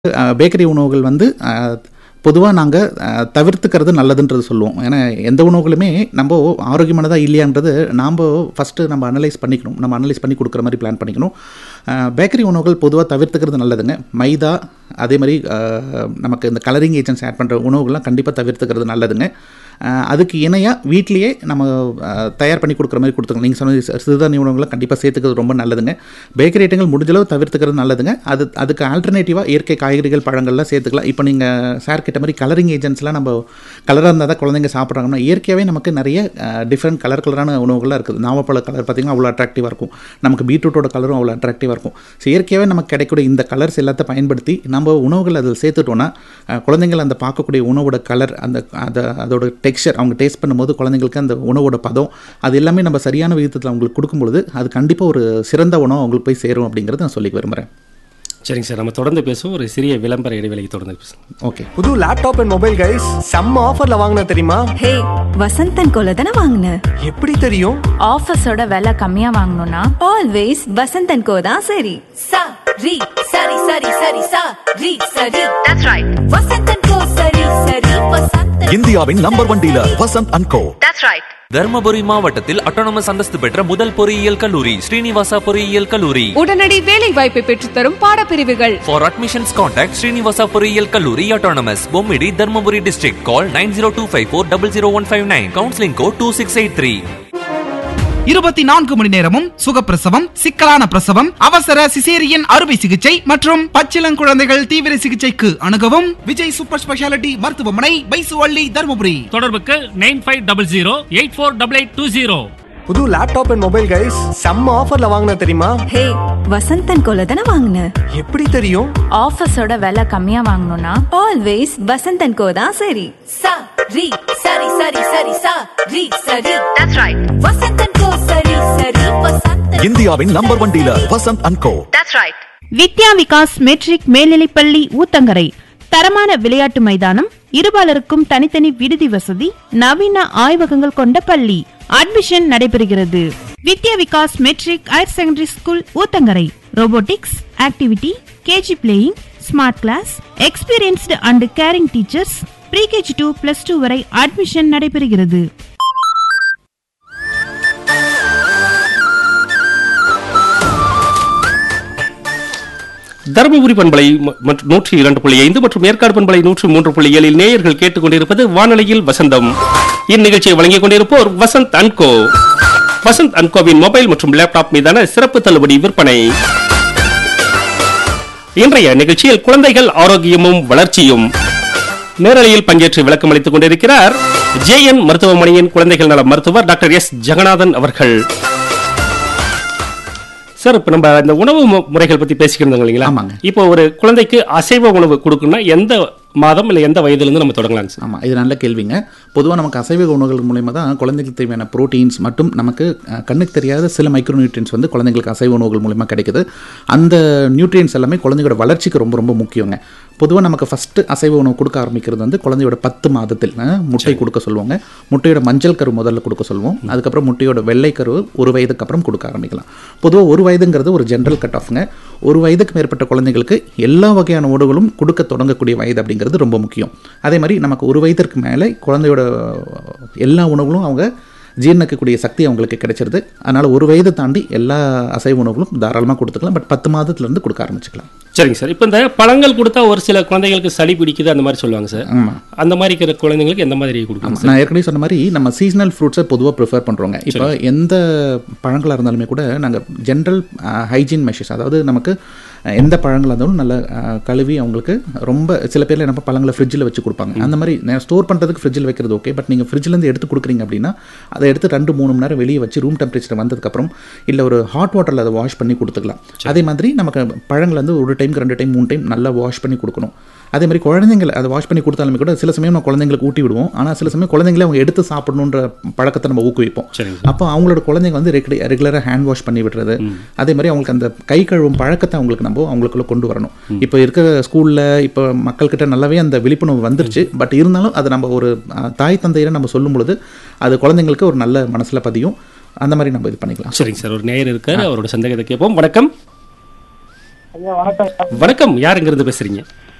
Bakery உணவுகள் வந்து பொதுவாக நாங்கள் தவிர்த்துக்கிறது நல்லதுன்றது சொல்லுவோம் ஏன்னா எந்த உணவுகளுமே நம்ம ஆரோக்கியமானதா இல்லையான்றது நாம் ஃபஸ்ட்டு நம்ம அனலைஸ் பண்ணிக்கணும் நம்ம அனலைஸ் பண்ணி கொடுக்குற மாதிரி பிளான் பண்ணிக்கணும் பேக்கரி உணவுகள் பொதுவாக தவிர்த்துக்கிறது நல்லதுங்க மைதா அதே மாதிரி அஹ், நமக்கு இந்த கலரிங் ஏஜென்ட்ஸ் ஆட் பண்ணுற உணவுகள்லாம் கண்டிப்பாக தவிர்த்துக்கிறது நல்லதுங்க அஹ், அதுக்கு இணையாக வீட்லேயே நம்ம அஹ், தயார் பண்ணி கொடுக்குற மாதிரி கொடுத்துருங்க நீங்கள் சொன்ன சி- சிறுதானிய உணவுகளை கண்டிப்பாக சேர்த்துக்கிறது ரொம்ப நல்லதுங்க பேக்கரி ஐட்டங்கள் முடிஞ்சளவு தவிர்த்துக்கிறது நல்லதுங்க அது அதுக்கு ஆல்டர்னேட்டிவாக இயற்கை காய்கறிகள் பழங்கள்லாம் சேர்த்துக்கலாம் இப்போ நீங்கள் சார் கிட்ட மாதிரி கலரிங் ஏஜென்ட்ஸ்லாம் நம்ம கலராக இருந்தால் தான் குழந்தைங்க சாப்பிட்றாங்கன்னா இயற்கையாகவே நமக்கு நிறைய டிஃப்ரெண்ட் கலர் கலரான உணவுகள்லாம் இருக்குது நாவப்பழ கலர் பார்த்திங்கன்னா அவ்வளோ அட்ராக்டிவாக இருக்கும் நமக்கு பீட்ரூட்டோட கலரும் அவ்வளோ அட்ராக்டிவாக இருக்கும் ஸோ இயற்கையாகவே நமக்கு கிடைக்கக்கூடிய இந்த கலர்ஸ் எல்லாத்தையும் பயன்படுத்தி நம்ம உணவுகள் அதில் சேர்த்துட்டோன்னா அஹ், குழந்தைங்கள் அந்த பார்க்கக்கூடிய உணவோட கலர் அந்த அதை அதோட டெக்ஸ்சர் அவங்க டேஸ்ட் பண்ணும்போது குழந்தைங்களுக்கு அந்த உணவோட பதம் அது எல்லாமே நம்ம சரியான விகிதத்தில் அவங்களுக்கு கொடுக்கும்பொழுது அது கண்டிப்பாக ஒரு சிறந்த உணவு அவங்களுக்கு போய் சேரும் அப்படிங்கிறத நான் சொல்லி விரும்புகிறேன் சரிங்க சார் நம்ம தொடர்ந்து பேசுவோம் ஒரு சிறிய விளம்பர இடைவெளிக்கு தொடர்ந்து பேசுவோம் ஓகே புது லேப்டாப் அண்ட் மொபைல் கைஸ் செம்ம ஆஃபர்ல வாங்கின தெரியுமா ஹே வசந்தன் கோல தானே வாங்கின எப்படி தெரியும் ஆஃபீஸோட விலை கம்மியா வாங்கணும்னா ஆல்வேஸ் வசந்தன் கோ தான் சரி sa ri sari sari sari sa ri sari that's right vasantan ko sari sari vasantan இந்தியாவின் number one dealer Vasanth and co that's right Dharmapuri மாவட்டத்தில் அட்டானமஸ் அந்தஸ்து பெற்ற முதல் பொறியியல் கல்லூரி ஸ்ரீனிவாசா பொறியியல் கல்லூரி உடனடி வேலை வாய்ப்பை பெற்றுத்தரும் பாடப்பிரிவுகள் ஃபார் அட்மிஷன்ஸ் கான்டாக்ட் ஸ்ரீனிவாசா பொறியியல் கல்லூரி autonomous Bommidi Dharmapuri district call nine zero two five four double zero one five nine counselling code two six eight three இருபத்தி நான்கு மணி நேரமும் சுகப்பிரசவம் சிக்கலான பிரசவம் அவசர சிசேரியன் அறுவை சிகிச்சை மற்றும் பச்சிளங்குழந்தைகள் தீவிர சிகிச்சைக்கு அணுகவும் விஜய் சூப்பர் ஸ்பெஷாலிட்டி மருத்துவமனை பைசுவள்ளி தருமபுரி தொடர்புக்கு nine five double zero eight four double eight two zero புது லேப்டாப் அண்ட் மொபைல் கைஸ் செம்ம ஆஃபர்ல வாங்கின தெரியுமா ஹே வசந்தன் கோல தானே வாங்கின எப்படி தெரியும் ஆஃபீஸோட விலை கம்மியா வாங்கணும்னா ஆல்வேஸ் வசந்தன் கோ தான் சரி sa ri sari sari sari sa ri sari that's right vasantan ko sari sari vasantan இந்தியாவின் number one dealer Vasanth and co that's right Vidya Vikas matric மேல்நிலைப்பள்ளி ஊத்தங்கரை தரமான விளையாட்டு மைதானம் இருபாலருக்கும் தனித்தனி விடுதி வசதி நவீன ஆய்வகங்கள் கொண்ட பள்ளி அட்மிஷன் நடைபெறுகிறது Vidya Vikas matric higher secondary school Uthangarai robotics activity KG playing smart class experienced and caring teachers pre KG two plus two வரை அட்மிஷன் நடைபெறுகிறது தருமபுரி பண்பலை ம- மற்றும் நூற்றி இரண்டு புள்ளி ஐந்து மற்றும் ஏற்காடு பண்பலை நூற்றி மூன்று புள்ளி ஏழில் நேயர்கள் கேட்டுக்கொண்டிருப்பது வானொலியில் வசந்தம் இந்நிகழ்ச்சியை வழங்கிக் கொண்டிருப்போர் வசந்த் அன்கோ வசந்த் அன்கோவின் மொபைல் மற்றும் லேப்டாப் மீதான சிறப்பு தள்ளுபடி விற்பனை இன்றைய நிகழ்ச்சியில் குழந்தைகள் ஆரோக்கியமும் வளர்ச்சியும் நேரலையில் பங்கேற்று விளக்கம் அளித்துக் கொண்டிருக்கிறார் ஜேஎன் மருத்துவமனையின் குழந்தைகள் நல மருத்துவர் டாக்டர் எஸ் ஜெகநாதன் அவர்கள் சார் இப்போ நம்ம இந்த உணவு மு- முறைகள் பத்தி பேசிக்கிறோம் இல்லைங்களா ஆமாங்க. இப்போ ஒரு குழந்தைக்கு அசைவ உணவு கொடுக்கணும்னா எந்த மாதம் இல்லை எந்த வயதுலேருந்து நம்ம தொடங்கலாங்க சார் ஆமாம் இது நல்ல கேள்விங்க பொதுவாக நமக்கு அசைவ உணவுகள் மூலயமா தான் குழந்தைகளுக்கு தேவையான ப்ரோட்டீன்ஸ் மற்றும் நமக்கு அஹ், கண்ணுக்கு தெரியாத சில மைக்ரோ நியூட்ரியன்ஸ் வந்து குழந்தைங்களுக்கு அசைவ உணவுகள் மூலயமா கிடைக்குது அந்த நியூட்ரியன்ஸ் எல்லாமே குழந்தையோட வளர்ச்சிக்கு ரொம்ப ரொம்ப முக்கியங்க பொதுவாக நமக்கு ஃபஸ்ட்டு அசைவ உணவு கொடுக்க ஆரம்பிக்கிறது வந்து குழந்தையோட பத்து மாதத்தில் அஹ், முட்டை கொடுக்க சொல்லுவாங்க முட்டையோட மஞ்சள் கரு முதல்ல கொடுக்க சொல்லுவோம் அதுக்கப்புறம் முட்டையோட வெள்ளை கரு ஒரு வயதுக்கு அப்புறம் கொடுக்க ஆரம்பிக்கலாம் பொதுவாக ஒரு வயதுங்கிறது ஒரு ஜென்ரல் கட் ஆஃப்ங்க ஒரு வயதுக்கு மேற்பட்ட குழந்தைகளுக்கு எல்லா வகையான உணவுகளும் கொடுக்க தொடங்கக்கூடிய வயது அப்படிங்கிறது ரொம்ப முக்கியம் அதே மாதிரி நமக்கு ஒரு வயதிற்கு மேலே குழந்தையோட எல்லா உணவுகளும் அவங்க ஜீர்ணிக்கக்கூடிய சக்தி அவங்களுக்கு கிடைச்சிருது அதனால் ஒரு வயதை தாண்டி எல்லா அசைவ உணவுகளும் தாராளமாக கொடுத்துக்கலாம் பட் பத்து மாதத்துலேருந்து கொடுக்க ஆரம்பிச்சுக்கலாம் சரிங்க சார் இப்போ இந்த பழங்கள் கொடுத்தா ஒரு சில குழந்தைகளுக்கு சளி பிடிக்குது அந்த மாதிரி சொல்லுவாங்க சார் ஆமாம் அந்த மாதிரி இருக்கிற குழந்தைங்களுக்கு எந்த மாதிரி கொடுக்கணும் ஆமாம் நான் ஏற்கனவே சொன்ன மாதிரி நம்ம சீசனல் ஃப்ரூட்ஸை பொதுவாக ப்ரிஃபர் பண்ணுறோங்க இப்போ எந்த பழங்களாக இருந்தாலுமே கூட நாங்கள் ஜென்ரல் ஹைஜீன் மெஷர்ஸ் அதாவது நமக்கு அஹ், எந்த பழங்களாக இருந்தாலும் நல்லா அஹ், கழுவி அவங்களுக்கு ரொம்ப சில பேரில் என்ன பழங்களை ஃப்ரிட்ஜில் வச்சு கொடுப்பாங்க அந்த மாதிரி ஸ்டோர் பண்ணுறதுக்கு ஃப்ரிட்ஜில் வைக்கிறது ஓகே பட் நீங்கள் ஃப்ரிட்ஜ்லேருந்து எடுத்து கொடுக்குறீங்க அப்படின்னா அதை எடுத்து ரெண்டு மூணு மணி நேரம் வெளியே வச்சு ரூம் டெம்பரேச்சர் வந்ததுக்கப்புறம் இல்லை ஒரு ஹாட் வாட்டரில் அதை வாஷ் பண்ணி கொடுத்துக்கலாம் அதே மாதிரி நமக்கு பழங்கள் வந்து ஒரு டைம்க்கு ரெண்டு டைம் மூணு டைம் நல்லா வாஷ் பண்ணி கொடுக்கணும் அதே மாதிரி குழந்தைங்களை அதை வாஷ் பண்ணி கொடுத்தாலுமே கூட சில சமயம் நம்ம குழந்தைங்களுக்கு ஊட்டி விடுவோம் ஆனால் சில சமயம் குழந்தைங்களே அவங்க எடுத்து சாப்பிடணுன்ற பழக்கத்தை நம்ம ஊக்குவிப்போம் சரிங்க. அப்போ அவங்களோட குழந்தைங்க வந்து ரெகுலராக ஹேண்ட் வாஷ் பண்ணி விடுறது அதே மாதிரி அவங்களுக்கு அந்த கை கழுவும் பழக்கத்தை அவங்களுக்கு நம்ம அவங்களுக்குள்ள கொண்டு வரணும் இப்போ இருக்க ஸ்கூலில் இப்போ மக்கள்கிட்ட நல்லாவே அந்த விழிப்புணர்வு வந்துருச்சு பட் இருந்தாலும் அதை நம்ம ஒரு அஹ், தாய் தந்தையரை நம்ம சொல்லும் பொழுது அது குழந்தைங்களுக்கு ஒரு நல்ல மனசில் பதியும் அந்த மாதிரி நம்ம இது பண்ணிக்கலாம் சரிங்க சார் ஒரு நேயர் இருக்காரு அவரோட சந்தேகத்தை கேட்போம் வணக்கம் வணக்கம் யாருங்கிறது பேசுறீங்க